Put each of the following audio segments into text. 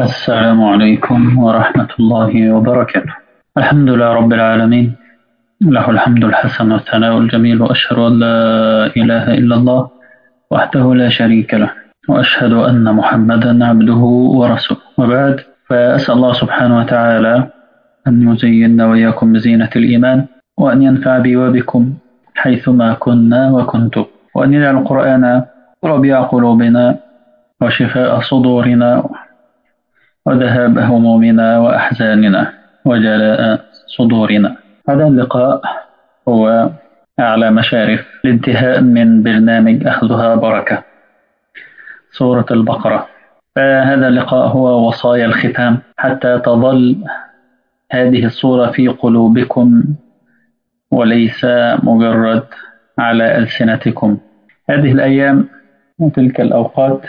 السلام عليكم ورحمة الله وبركاته الحمد لله رب العالمين له الحمد الحسن والثناء الجميل وأشهد أن لا إله إلا الله وحده لا شريك له وأشهد أن محمدا عبده ورسوله وبعد فأسأل الله سبحانه وتعالى أن يزيننا وإياكم بزينة الإيمان وأن ينفع بي وبكم حيثما كنا وكنتم وأن يجعل القرآن ربيع قلوبنا وشفاء صدورنا وذهاب همومنا وأحزاننا وجلاء صدورنا هذا اللقاء هو أعلى مشارف الانتهاء من برنامج أخذها بركة سورة البقرة فهذا اللقاء هو وصايا الختام حتى تظل هذه الصورة في قلوبكم وليس مجرد على ألسنتكم هذه الأيام وتلك الأوقات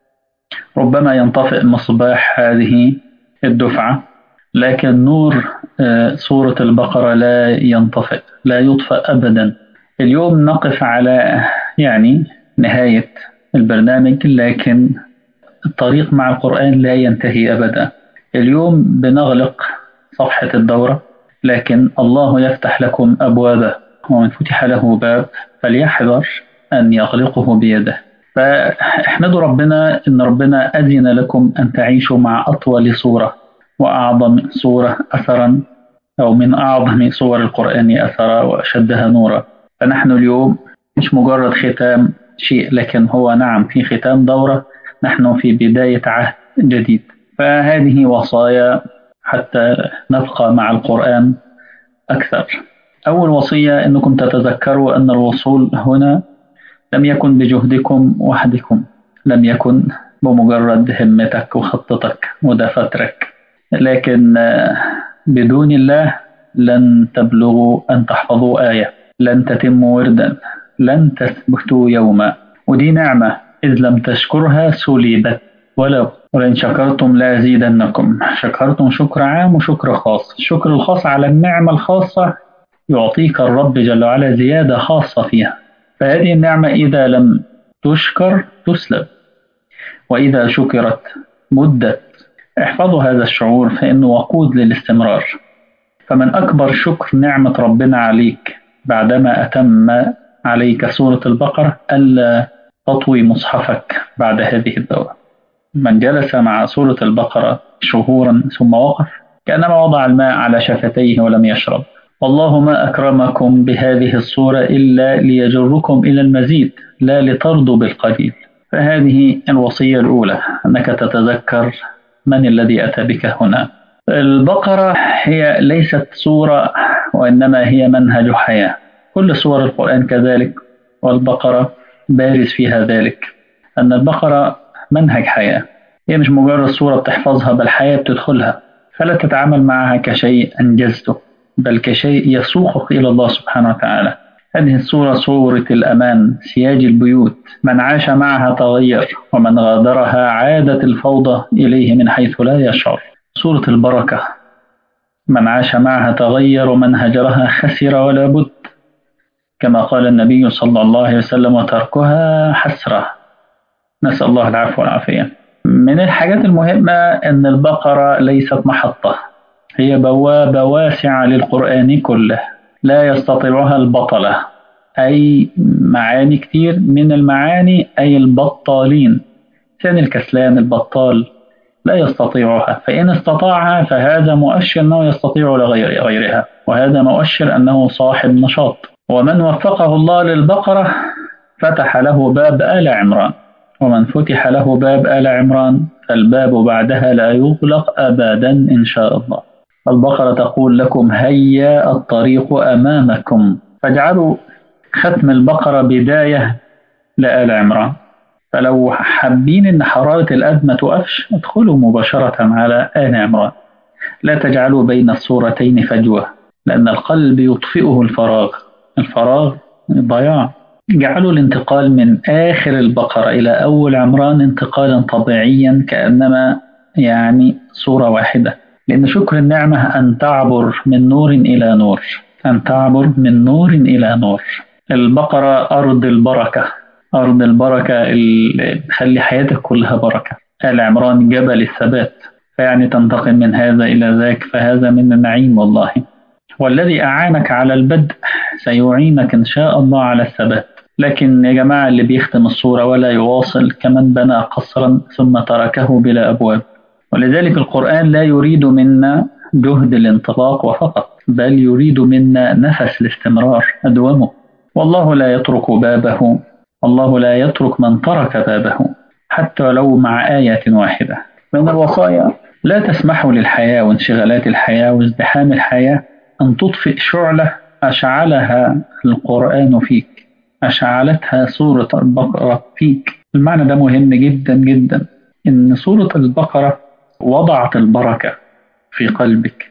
ربما ينطفئ مصباح هذه الدفعة لكن نور سورة البقرة لا ينطفئ لا يطفأ أبدا اليوم نقف على يعني نهاية البرنامج لكن الطريق مع القرآن لا ينتهي أبدا اليوم بنغلق صفحة الدورة لكن الله يفتح لكم أبوابه ومن فتح له باب فليحذر أن يغلقه بيده فاحمدوا ربنا ان ربنا اذن لكم ان تعيشوا مع اطول سوره واعظم سوره اثرا او من اعظم سور القران اثرا واشدها نورا فنحن اليوم مش مجرد ختام شيء لكن هو نعم في ختام دوره نحن في بدايه عهد جديد فهذه وصايا حتى نبقى مع القران اكثر اول وصيه انكم تتذكروا ان الوصول هنا لم يكن بجهدكم وحدكم لم يكن بمجرد همتك وخطتك ودفترك لكن بدون الله لن تبلغوا أن تحفظوا آية لن تتموا وردا لن تثبتوا يوما ودي نعمة إذ لم تشكرها سلبت ولو ولئن شكرتم لأزيدنكم شكرتم شكر عام وشكر خاص الشكر الخاص على النعمة الخاصة يعطيك الرب جل وعلا زيادة خاصة فيها فهذه النعمة إذا لم تشكر تسلب وإذا شكرت مدت احفظوا هذا الشعور فإنه وقود للاستمرار فمن أكبر شكر نعمة ربنا عليك بعدما أتم عليك سورة البقرة ألا تطوي مصحفك بعد هذه الدورة من جلس مع سورة البقرة شهورا ثم وقف كأنما وضع الماء على شفتيه ولم يشرب والله ما أكرمكم بهذه الصورة إلا ليجركم إلى المزيد لا لترضوا بالقليل فهذه الوصية الأولى أنك تتذكر من الذي أتى بك هنا البقرة هي ليست صورة وإنما هي منهج حياة كل صور القرآن كذلك والبقرة بارز فيها ذلك أن البقرة منهج حياة هي مش مجرد صورة بتحفظها بل حياة بتدخلها فلا تتعامل معها كشيء أنجزته بل كشيء يسوقك إلى الله سبحانه وتعالى هذه الصورة صورة الأمان سياج البيوت من عاش معها تغير ومن غادرها عادت الفوضى إليه من حيث لا يشعر صورة البركة من عاش معها تغير ومن هجرها خسر ولا بد كما قال النبي صلى الله عليه وسلم وتركها حسرة نسأل الله العفو والعافية من الحاجات المهمة أن البقرة ليست محطة هي بوابة واسعة للقرآن كله لا يستطيعها البطلة أي معاني كتير من المعاني أي البطالين كان الكسلان البطال لا يستطيعها فإن استطاعها فهذا مؤشر أنه يستطيع لغير غيرها وهذا مؤشر أنه صاحب نشاط ومن وفقه الله للبقرة فتح له باب آل عمران ومن فتح له باب آل عمران فالباب بعدها لا يغلق أبدا إن شاء الله البقرة تقول لكم هيا الطريق أمامكم فاجعلوا ختم البقرة بداية لآل عمران فلو حابين إن حرارة القلب ما توقفش ادخلوا مباشرة على آل عمران لا تجعلوا بين الصورتين فجوة لأن القلب يطفئه الفراغ الفراغ ضياع جعلوا الانتقال من آخر البقرة إلى أول عمران انتقالا طبيعيا كأنما يعني صورة واحدة لأن شكر النعمة أن تعبر من نور إلى نور أن تعبر من نور إلى نور البقرة أرض البركة أرض البركة اللي تخلي حياتك كلها بركة آل عمران جبل الثبات فيعني تنتقل من هذا إلى ذاك فهذا من النعيم والله والذي أعانك على البدء سيعينك إن شاء الله على الثبات لكن يا جماعة اللي بيختم الصورة ولا يواصل كمن بنى قصرا ثم تركه بلا أبواب ولذلك القرآن لا يريد منا جهد الانطلاق وفقط بل يريد منا نفس الاستمرار أدومه والله لا يترك بابه الله لا يترك من ترك بابه حتى لو مع آية واحدة من الوصايا لا تسمحوا للحياة وانشغالات الحياة وازدحام الحياة أن تطفئ شعلة أشعلها القرآن فيك أشعلتها سورة البقرة فيك المعنى ده مهم جدا جدا إن سورة البقرة وضعت البركة في قلبك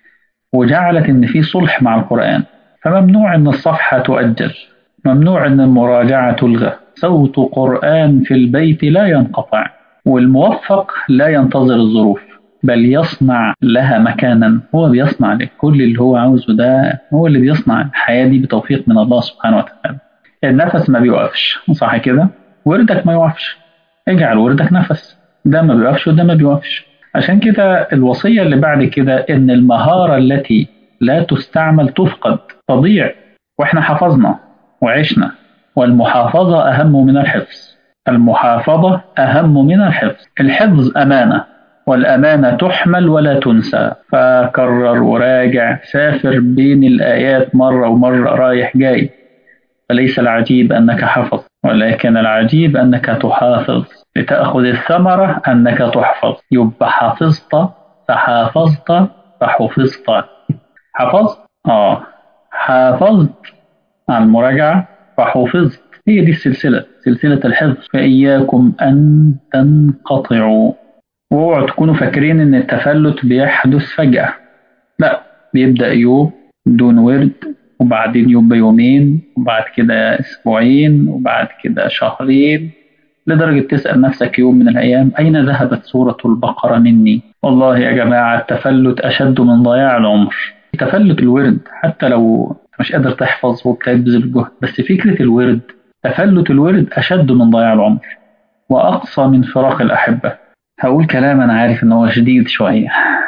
وجعلت إن في صلح مع القرآن فممنوع إن الصفحة تؤجل ممنوع إن المراجعة تلغى صوت قرآن في البيت لا ينقطع والموفق لا ينتظر الظروف بل يصنع لها مكانا هو بيصنع لك كل اللي هو عاوزه ده هو اللي بيصنع الحياة دي بتوفيق من الله سبحانه وتعالى النفس ما بيوقفش صح كده وردك ما يوقفش اجعل وردك نفس ده ما بيوقفش وده ما بيوقفش عشان كده الوصية اللي بعد كده إن المهارة التي لا تستعمل تفقد تضيع وإحنا حفظنا وعشنا والمحافظة أهم من الحفظ المحافظة أهم من الحفظ الحفظ أمانة والأمانة تحمل ولا تنسى فكرر وراجع سافر بين الآيات مرة ومرة رايح جاي فليس العجيب أنك حفظ ولكن العجيب أنك تحافظ لتأخذ الثمرة أنك تحفظ يبقى حفظت فحافظت فحفظت حفظت آه حافظت على المراجعة فحفظت هي دي السلسلة سلسلة الحفظ فإياكم أن تنقطعوا واوعوا تكونوا فاكرين إن التفلت بيحدث فجأة لا بيبدأ يوم دون ورد وبعدين يبقى يومين وبعد كده أسبوعين وبعد كده شهرين لدرجة تسأل نفسك يوم من الأيام أين ذهبت سورة البقرة مني والله يا جماعة التفلت أشد من ضياع العمر تفلت الورد حتى لو مش قادر تحفظ وبتبذل جهد بس فكرة الورد تفلت الورد أشد من ضياع العمر وأقصى من فراق الأحبة هقول كلام أنا عارف إن هو شديد شوية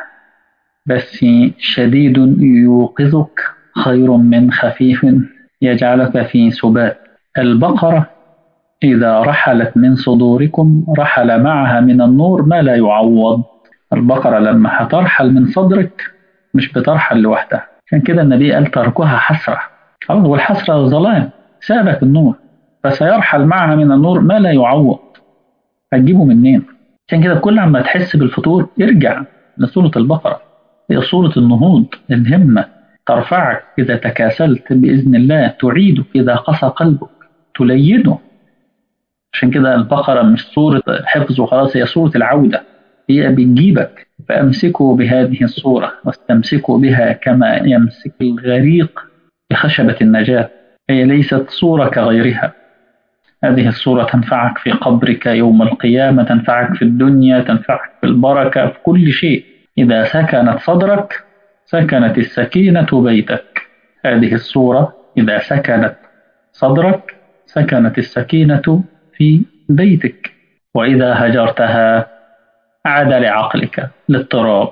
بس شديد يوقظك خير من خفيف يجعلك في سبات البقرة إذا رحلت من صدوركم رحل معها من النور ما لا يعوض البقرة لما هترحل من صدرك مش بترحل لوحدها عشان كده النبي قال تركها حسرة خلاص والحسرة ظلام سابك النور فسيرحل معها من النور ما لا يعوض هتجيبه منين عشان كده كل عما تحس بالفتور ارجع لسورة البقرة هي سورة النهوض الهمة ترفعك إذا تكاسلت بإذن الله تعيدك إذا قسى قلبك تلينه عشان كده البقرة مش سورة حفظ وخلاص هي سورة العودة هي بتجيبك فأمسكوا بهذه الصورة واستمسكوا بها كما يمسك الغريق بخشبة النجاة هي ليست صورة كغيرها هذه الصورة تنفعك في قبرك يوم القيامة تنفعك في الدنيا تنفعك في البركة في كل شيء إذا سكنت صدرك سكنت السكينة بيتك هذه الصورة إذا سكنت صدرك سكنت السكينة في بيتك وإذا هجرتها عاد لعقلك الاضطراب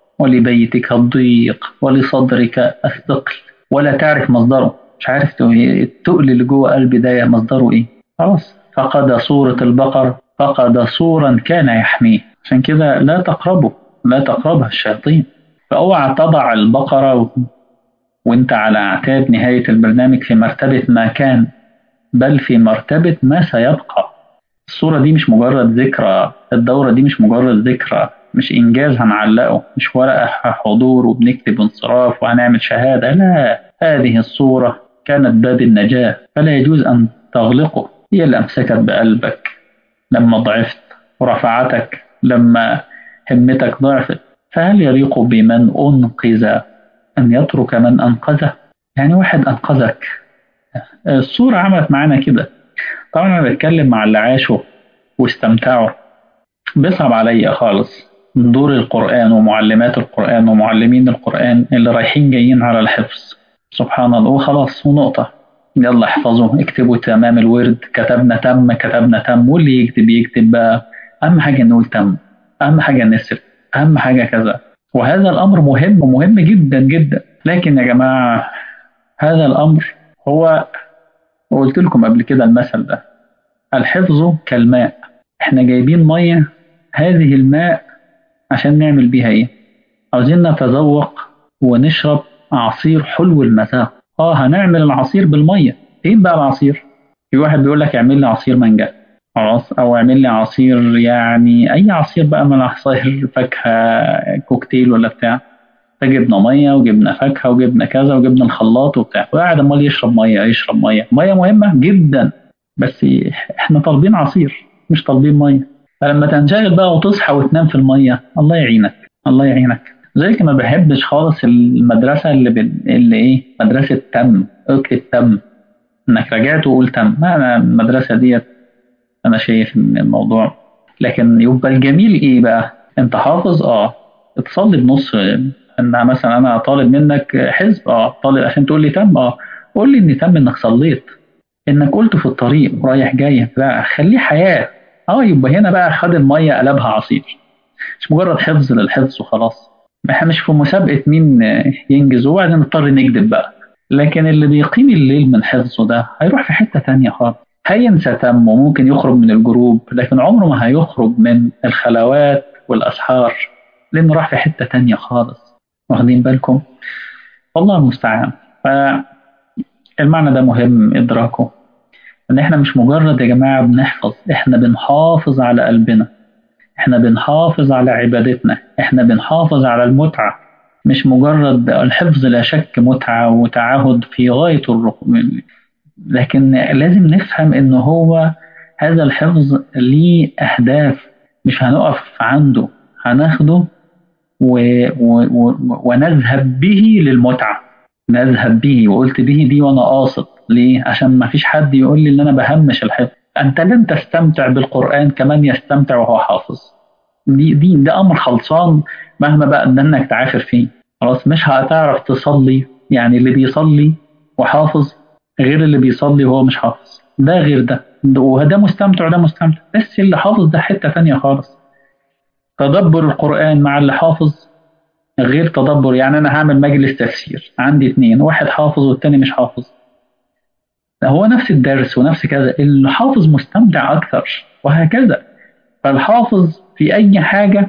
ولبيتك الضيق ولصدرك الثقل ولا تعرف مصدره مش عارف التقل اللي جوه قلبي ده مصدره ايه خلاص فقد صورة البقر فقد صورا كان يحميه عشان كده لا تقربه لا تقربها الشياطين فاوعى تضع البقرة و... وانت على اعتاب نهاية البرنامج في مرتبة ما كان بل في مرتبة ما سيبقى الصورة دي مش مجرد ذكرى الدورة دي مش مجرد ذكرى مش إنجاز هنعلقه مش ورقة حضور وبنكتب انصراف وهنعمل شهادة لا هذه الصورة كانت باب النجاة فلا يجوز أن تغلقه هي اللي أمسكت بقلبك لما ضعفت ورفعتك لما همتك ضعفت فهل يليق بمن أنقذ أن يترك من أنقذه يعني واحد أنقذك الصورة عملت معانا كده طبعا أنا بتكلم مع اللي عاشوا واستمتعوا بيصعب عليا خالص دور القرآن ومعلمات القرآن ومعلمين القرآن اللي رايحين جايين على الحفظ سبحان الله وخلاص ونقطة يلا احفظوا اكتبوا تمام الورد كتبنا تم كتبنا تم واللي يكتب يكتب بقى أهم حاجة نقول تم أهم حاجة نسر أهم حاجة كذا وهذا الأمر مهم ومهم جدا جدا لكن يا جماعة هذا الأمر هو وقلت لكم قبل كده المثل ده الحفظ كالماء احنا جايبين مية هذه الماء عشان نعمل بيها ايه عاوزين نتذوق ونشرب عصير حلو المذاق اه هنعمل العصير بالمية ايه بقى العصير في واحد بيقول لك اعمل لي عصير مانجا خلاص او اعمل لي عصير يعني اي عصير بقى من عصير فاكهه كوكتيل ولا بتاع فجبنا ميه وجبنا فاكهه وجبنا كذا وجبنا الخلاط وبتاع وقاعد امال يشرب ميه يشرب ميه ميه مهمه جدا بس احنا طالبين عصير مش طالبين ميه فلما تنشغل بقى وتصحى وتنام في الميه الله يعينك الله يعينك زي ما بحبش خالص المدرسه اللي ب... اللي ايه مدرسه تم اكتب تم انك رجعت وقول تم ما انا المدرسه ديت انا شايف ان الموضوع لكن يبقى الجميل ايه بقى انت حافظ اه تصلي بنص ان مثلا انا طالب منك حزب اه طالب عشان تقول لي تم اه قول لي ان تم انك صليت انك قلت في الطريق رايح جاي لا خليه حياه اه يبقى هنا بقى خد الميه قلبها عصير مش مجرد حفظ للحفظ وخلاص احنا مش في مسابقه مين ينجز وبعدين نضطر نكذب بقى لكن اللي بيقيم الليل من حفظه ده هيروح في حته تانية خالص هينسى تم وممكن يخرج من الجروب لكن عمره ما هيخرج من الخلوات والاسحار لانه راح في حته تانية خالص واخدين بالكم والله المستعان فالمعنى ده مهم ادراكه ان احنا مش مجرد يا جماعه بنحفظ احنا بنحافظ على قلبنا احنا بنحافظ على عبادتنا احنا بنحافظ على المتعه مش مجرد الحفظ لا شك متعه وتعهد في غايه الرقم لكن لازم نفهم ان هو هذا الحفظ ليه اهداف مش هنقف عنده هناخده و... و... و... ونذهب به للمتعه نذهب به وقلت به دي وانا قاصد ليه عشان ما فيش حد يقول لي ان انا بهمش الحفظ انت لن تستمتع بالقران كمان يستمتع وهو حافظ دي دي ده امر خلصان مهما بقى انك تعافر فيه خلاص مش هتعرف تصلي يعني اللي بيصلي وحافظ غير اللي بيصلي وهو مش حافظ ده غير ده وده مستمتع وده مستمتع بس اللي حافظ ده حته تانية خالص تدبر القرآن مع اللي حافظ غير تدبر يعني أنا هعمل مجلس تفسير عندي اتنين واحد حافظ والتاني مش حافظ هو نفس الدرس ونفس كذا اللي حافظ مستمتع أكثر وهكذا فالحافظ في أي حاجة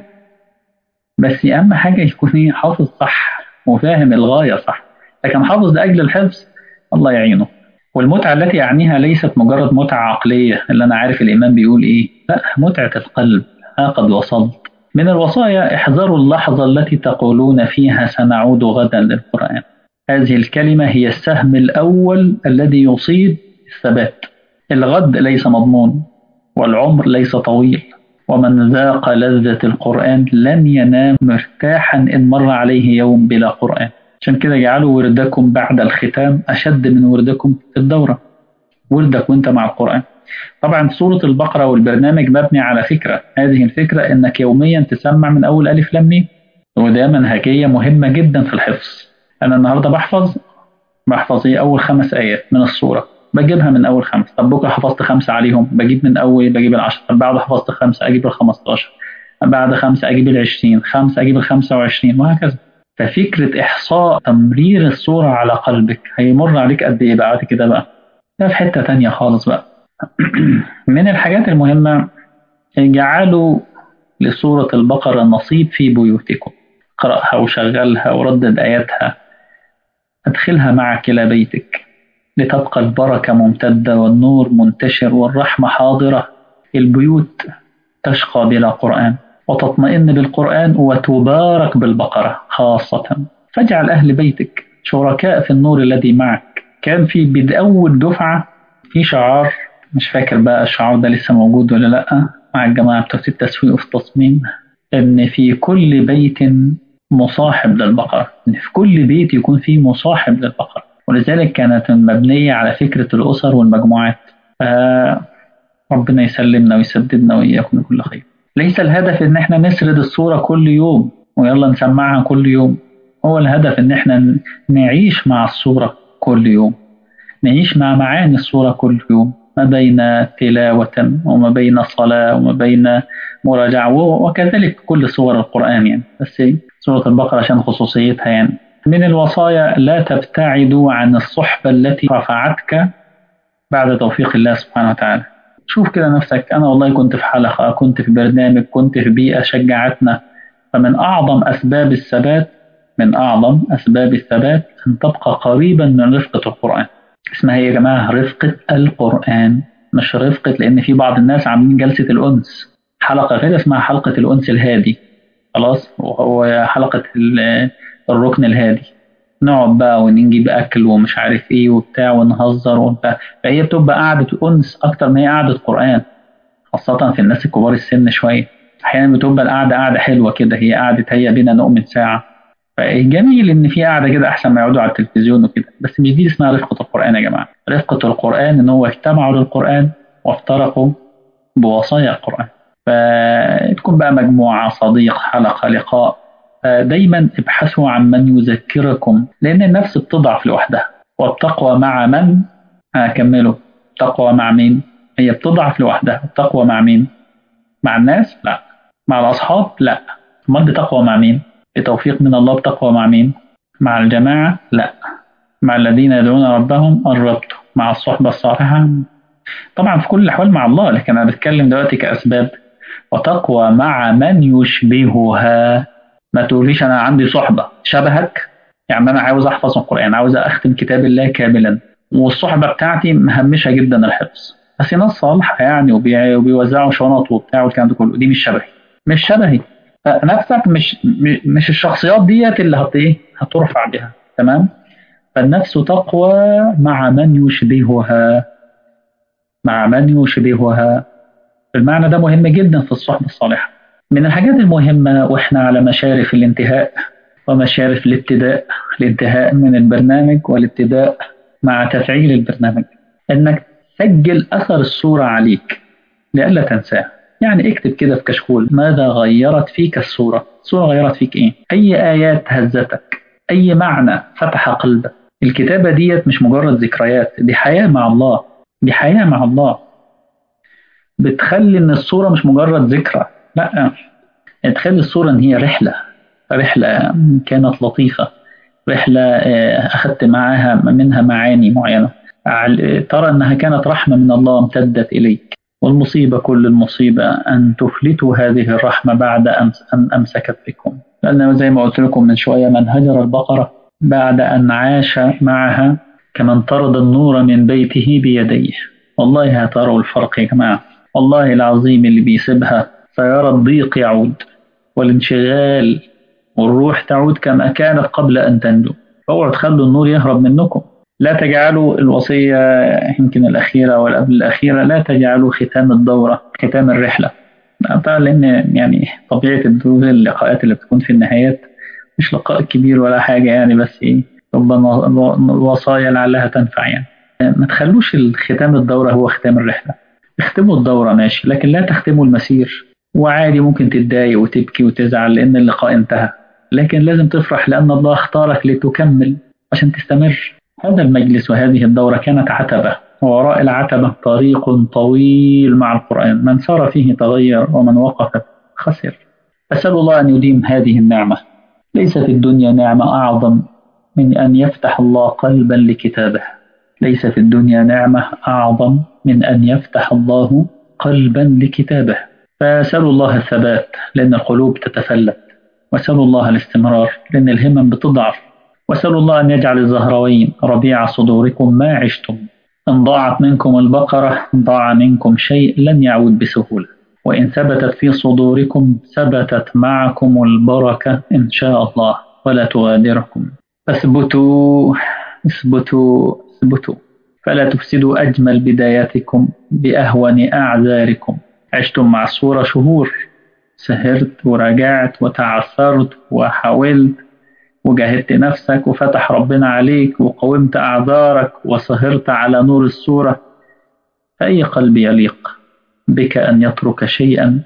بس أهم حاجة يكون حافظ صح وفاهم الغاية صح لكن حافظ لأجل الحفظ الله يعينه والمتعة التي أعنيها ليست مجرد متعة عقلية اللي أنا عارف الإمام بيقول إيه لا متعة القلب ها قد وصلت من الوصايا احذروا اللحظة التي تقولون فيها سنعود غدا للقرآن هذه الكلمة هي السهم الأول الذي يصيب الثبات الغد ليس مضمون والعمر ليس طويل ومن ذاق لذة القرآن لن ينام مرتاحا إن مر عليه يوم بلا قرآن عشان كده جعلوا وردكم بعد الختام أشد من وردكم في الدورة وردك وانت مع القرآن طبعا سورة البقرة والبرنامج مبني على فكرة هذه الفكرة انك يوميا تسمع من اول الف لام ميم وده منهجية مهمة جدا في الحفظ انا النهاردة بحفظ بحفظ ايه اول خمس ايات من السورة بجيبها من اول خمس طب بكره حفظت خمسة عليهم بجيب من اول بجيب العشرة طب بعد حفظت خمسة اجيب الخمستاشر بعد خمسة اجيب العشرين خمسة اجيب الخمسة وعشرين وهكذا ففكرة إحصاء تمرير الصورة على قلبك هيمر عليك قد إيه بعد كده بقى؟ ده في حتة تانية خالص بقى من الحاجات المهمة جعلوا لسورة البقرة نصيب في بيوتكم اقرأها وشغلها وردد آياتها أدخلها معك إلى بيتك لتبقى البركة ممتدة والنور منتشر والرحمة حاضرة البيوت تشقى بلا قرآن وتطمئن بالقرآن وتبارك بالبقرة خاصة فاجعل أهل بيتك شركاء في النور الذي معك كان في بأول دفعة في شعار مش فاكر بقى الشعار ده لسه موجود ولا لأ مع الجماعة بتوع التسويق وفي التصميم إن في كل بيت مصاحب للبقرة إن في كل بيت يكون فيه مصاحب للبقرة ولذلك كانت مبنية على فكرة الأسر والمجموعات ربنا يسلمنا ويسددنا وإياكم لكل خير ليس الهدف إن إحنا نسرد الصورة كل يوم ويلا نسمعها كل يوم هو الهدف إن إحنا نعيش مع الصورة كل يوم نعيش مع معاني الصورة كل يوم ما بين تلاوة وما بين صلاة وما بين مراجعة وكذلك كل صور القرآن يعني بس سورة البقرة عشان خصوصيتها يعني من الوصايا لا تبتعدوا عن الصحبة التي رفعتك بعد توفيق الله سبحانه وتعالى شوف كده نفسك أنا والله كنت في حلقة كنت في برنامج كنت في بيئة شجعتنا فمن أعظم أسباب الثبات من أعظم أسباب الثبات أن تبقى قريبا من رفقة القرآن اسمها يا جماعة رفقة القرآن مش رفقة لأن في بعض الناس عاملين جلسة الأنس حلقة كده اسمها حلقة الأنس الهادي خلاص وهو حلقة الركن الهادي نقعد بقى ونجيب أكل ومش عارف إيه وبتاع ونهزر وبتاع فهي بتبقى قعدة أنس أكتر ما هي قعدة قرآن خاصة في الناس الكبار السن شوية أحيانا بتبقى القعدة قعدة حلوة كده هي قعدة هيا بينا نؤمن ساعة فجميل ان في قاعده كده احسن ما يقعدوا على التلفزيون وكده بس مش دي اسمها رفقه القران يا جماعه رفقه القران ان هو اجتمعوا للقران وافترقوا بوصايا القران فتكون بقى مجموعه صديق حلقه لقاء دايما ابحثوا عن من يذكركم لان النفس بتضعف لوحدها والتقوى مع من هكمله تقوى مع مين هي بتضعف لوحدها التقوى مع مين مع الناس لا مع الاصحاب لا امال بتقوى مع مين بتوفيق من الله بتقوى مع مين؟ مع الجماعة؟ لا مع الذين يدعون ربهم الربط مع الصحبة الصالحة طبعا في كل الأحوال مع الله لكن أنا بتكلم دلوقتي كأسباب وتقوى مع من يشبهها ما تقوليش أنا عندي صحبة شبهك يعني أنا عاوز أحفظ القرآن عاوز أختم كتاب الله كاملا والصحبة بتاعتي مهمشة جدا الحفظ بس ناس صالحة يعني وبيوزعوا شنط وبتاع والكلام ده كله دي مش شبهي مش شبهي نفسك مش مش الشخصيات ديت اللي هت ايه هترفع بها تمام فالنفس تقوى مع من يشبهها مع من يشبهها المعنى ده مهم جدا في الصحبة الصالحة من الحاجات المهمة واحنا على مشارف الانتهاء ومشارف الابتداء الانتهاء من البرنامج والابتداء مع تفعيل البرنامج انك سجل اثر الصورة عليك لئلا تنساه يعني اكتب كده في كشكول ماذا غيرت فيك الصورة الصورة غيرت فيك ايه اي ايات هزتك اي معنى فتح قلبك الكتابة ديت مش مجرد ذكريات دي حياة مع الله دي حياة مع الله بتخلي ان الصورة مش مجرد ذكرى لا تخلي الصورة ان هي رحلة رحلة كانت لطيفة رحلة أخذت معها منها معاني معينة ترى أنها كانت رحمة من الله امتدت إليك والمصيبة كل المصيبة أن تفلتوا هذه الرحمة بعد أن أمسكت بكم لأن زي ما قلت لكم من شوية من هجر البقرة بعد أن عاش معها كمن طرد النور من بيته بيديه والله هتروا الفرق يا جماعة والله العظيم اللي بيسيبها سيرى الضيق يعود والانشغال والروح تعود كما كانت قبل أن تنجو فاوعوا تخلوا النور يهرب منكم لا تجعلوا الوصية يمكن الأخيرة ولا قبل الأخيرة لا تجعلوا ختام الدورة ختام الرحلة طبعا لأن يعني طبيعة الدروس اللقاءات اللي بتكون في النهايات مش لقاء كبير ولا حاجة يعني بس إيه ربما الوصايا لعلها تنفع يعني ما تخلوش الختام الدورة هو ختام الرحلة اختموا الدورة ماشي لكن لا تختموا المسير وعادي ممكن تتضايق وتبكي وتزعل لأن اللقاء انتهى لكن لازم تفرح لأن الله اختارك لتكمل عشان تستمر هذا المجلس وهذه الدورة كانت عتبة ووراء العتبة طريق طويل مع القرآن من سار فيه تغير ومن وقف خسر أسأل الله أن يديم هذه النعمة ليس في الدنيا نعمة أعظم من أن يفتح الله قلبا لكتابه ليس في الدنيا نعمة أعظم من أن يفتح الله قلبا لكتابه فأسأل الله الثبات لأن القلوب تتفلت وأسأل الله الاستمرار لأن الهمم بتضعف وأسأل الله أن يجعل الزهروين ربيع صدوركم ما عشتم إن ضاعت منكم البقرة ضاع منكم شيء لن يعود بسهولة وإن ثبتت في صدوركم ثبتت معكم البركة إن شاء الله ولا تغادركم اثبتوا اثبتوا اثبتوا فلا تفسدوا أجمل بداياتكم بأهون أعذاركم عشتم مع الصورة شهور سهرت وراجعت وتعثرت وحاولت وجاهدت نفسك وفتح ربنا عليك وقومت أعذارك وسهرت على نور الصورة فأي قلب يليق بك أن يترك شيئا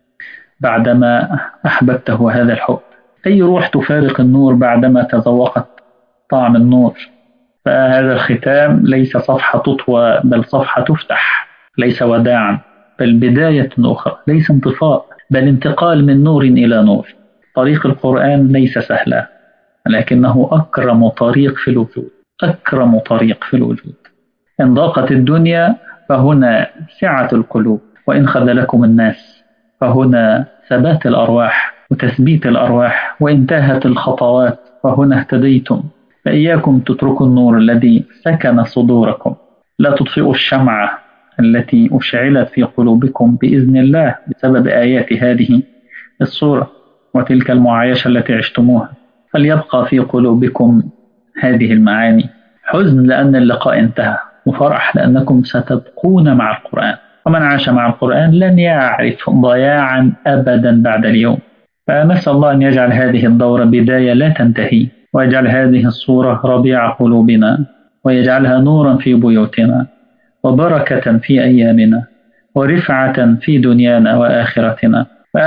بعدما أحببته هذا الحب أي روح تفارق النور بعدما تذوقت طعم النور فهذا الختام ليس صفحة تطوى بل صفحة تفتح ليس وداعا بل بداية أخرى ليس انطفاء بل انتقال من نور إلى نور طريق القرآن ليس سهلا لكنه أكرم طريق في الوجود أكرم طريق في الوجود إن ضاقت الدنيا فهنا سعة القلوب وإن خذلكم الناس فهنا ثبات الأرواح وتثبيت الأرواح وإن تاهت الخطوات فهنا اهتديتم فإياكم تتركوا النور الذي سكن صدوركم لا تطفئوا الشمعة التي أشعلت في قلوبكم بإذن الله بسبب آيات هذه الصورة وتلك المعايشة التي عشتموها فليبقى في قلوبكم هذه المعاني حزن لأن اللقاء انتهى وفرح لأنكم ستبقون مع القرآن ومن عاش مع القرآن لن يعرف ضياعا أبدا بعد اليوم فنسأل الله أن يجعل هذه الدورة بداية لا تنتهي ويجعل هذه الصورة ربيع قلوبنا ويجعلها نورا في بيوتنا وبركة في أيامنا ورفعة في دنيانا وآخرتنا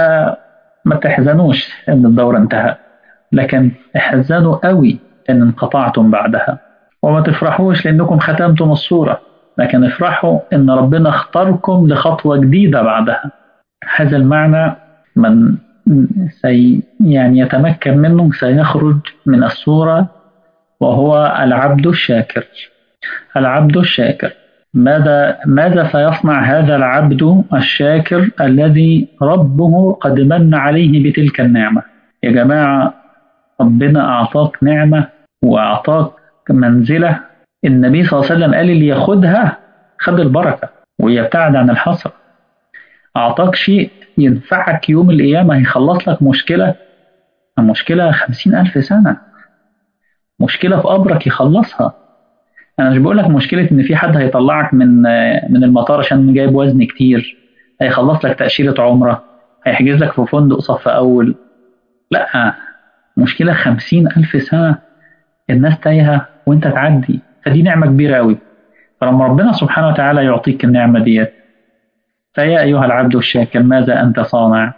فما تحزنوش أن الدورة انتهت لكن احزنوا قوي أن انقطعتم بعدها وما تفرحوش لأنكم ختمتم الصورة لكن افرحوا أن ربنا اختاركم لخطوة جديدة بعدها هذا المعنى من سي يعني يتمكن منه سيخرج من الصورة وهو العبد الشاكر العبد الشاكر ماذا ماذا سيصنع هذا العبد الشاكر الذي ربه قد من عليه بتلك النعمة يا جماعة ربنا أعطاك نعمة وأعطاك منزلة النبي صلى الله عليه وسلم قال اللي ياخدها خد البركة ويبتعد عن الحصر أعطاك شيء ينفعك يوم القيامة هيخلص لك مشكلة مشكلة خمسين ألف سنة مشكلة في قبرك يخلصها أنا مش بقول لك مشكلة إن في حد هيطلعك من من المطار عشان جايب وزن كتير هيخلص لك تأشيرة عمرة هيحجز لك في فندق صف أول لا مشكلة خمسين ألف سنة الناس تايهة وانت تعدي فدي نعمة كبيرة أوي فلما ربنا سبحانه وتعالى يعطيك النعمة ديت فيا أيها العبد الشاكر ماذا أنت صانع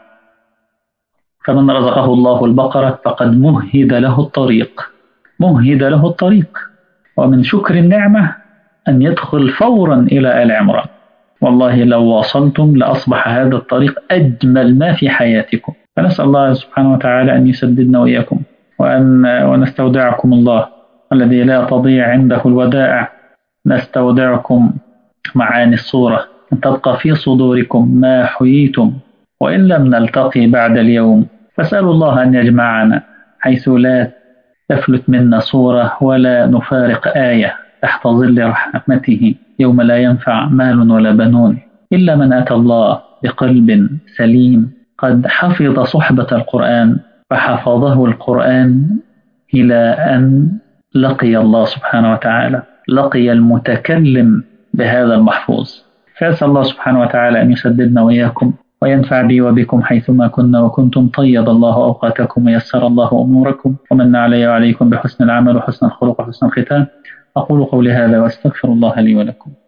فمن رزقه الله البقرة فقد مهد له الطريق مهد له الطريق ومن شكر النعمة أن يدخل فورا إلى آل عمران والله لو واصلتم لأصبح هذا الطريق أجمل ما في حياتكم فنسأل الله سبحانه وتعالى أن يسددنا وإياكم وأن ونستودعكم الله الذي لا تضيع عنده الودائع نستودعكم معاني الصورة أن تبقى في صدوركم ما حييتم وإن لم نلتقي بعد اليوم فاسألوا الله أن يجمعنا حيث لا تفلت منا صورة ولا نفارق آية تحت ظل رحمته يوم لا ينفع مال ولا بنون إلا من أتى الله بقلب سليم قد حفظ صحبة القرآن فحفظه القرآن إلى أن لقي الله سبحانه وتعالى لقي المتكلم بهذا المحفوظ فأسأل الله سبحانه وتعالى أن يسددنا وإياكم وينفع بي وبكم حيثما كنا وكنتم طيب الله أوقاتكم ويسر الله أموركم ومن علي وعليكم بحسن العمل وحسن الخلق وحسن الختام أقول قولي هذا وأستغفر الله لي ولكم